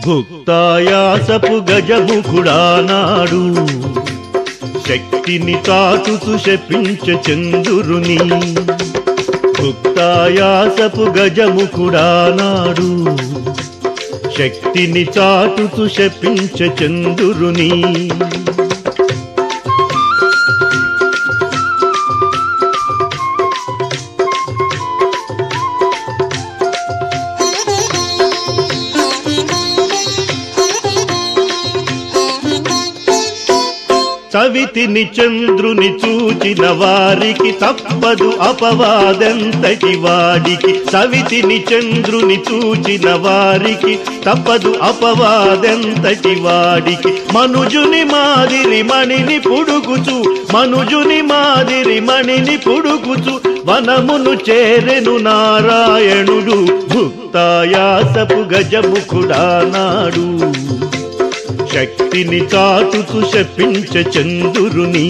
భుక్తాయాసపు గజముఖుడానాడు శక్తిని చాటుతూ శపించ చందురుని భుక్తాయాసపు గజముఖుడానాడు శక్తిని చాటుతూ శపించ చందురుని చవితిని చంద్రుని చూచిన వారికి తప్పదు అపవాదెంతటి వాడికి చవితిని చంద్రుని చూచిన వారికి తప్పదు అపవాదెంతటి వాడికి మనుజుని మాదిరి మణిని పుడుగుచు మనుజుని మాదిరి మణిని పుడుగుచు వనమును చేరెను నారాయణుడు భుక్తాయాసపు గజముఖుడానాడు శక్తిని చాటుతూ శపించ చందురుని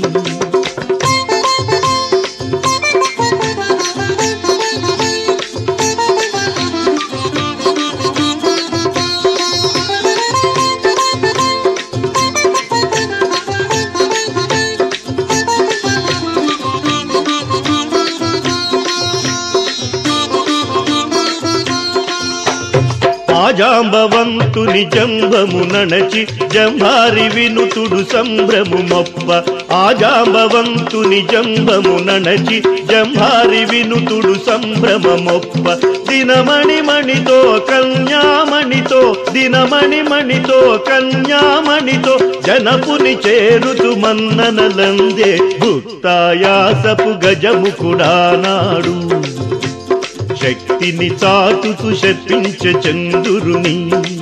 ఆజాంబవంతుని జంబము నణచి జంభారి వినుతుడు సంభ్రము మొప్ప ఆజాంబవంతుని జంబము నణచి జంభారి వినుతుడు సంభ్రమ మొప్ప దినమణి మణితో కన్యామణితో దినమణి మణితో కన్యామణితో జనపుని చేరుతు మన్ననలందే భుక్తాయాసపు గజముకుడానాడు శక్తిని చాటుతూ శపించ చందురుని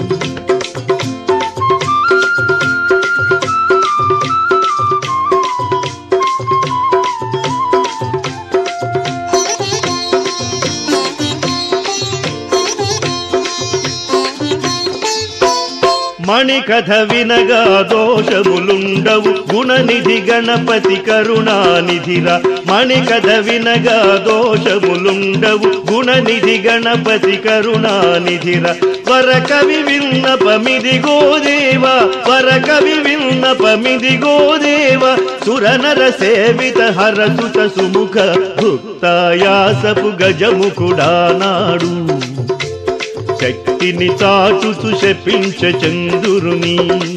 మణికథ వినగా దోషములుండవు గుణనిధి గణపతి కరుణానిధిరా మణికథ వినగా దోషములుండవు గుణనిధి గణపతి కరుణానిధిరా వరకవి విన్నపమిది గోదేవ వరకవి విన్నపమిది గోదేవ సురనర సేవిత హరసుత సుముఖ భుక్తాయాసపు గజముకుడానాడు శక్తిని చాటుతూ శపించ చందురుని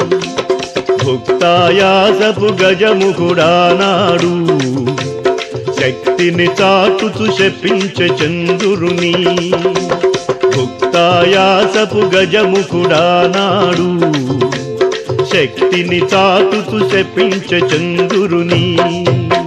భుక్తాయాసపు గజముఖుడానాడు శక్తిని చాటుతూ శపించ చందురుని భుక్తాయాసపు గజముఖుడానాడు శక్తిని చాటుతూ శపించ చందురుని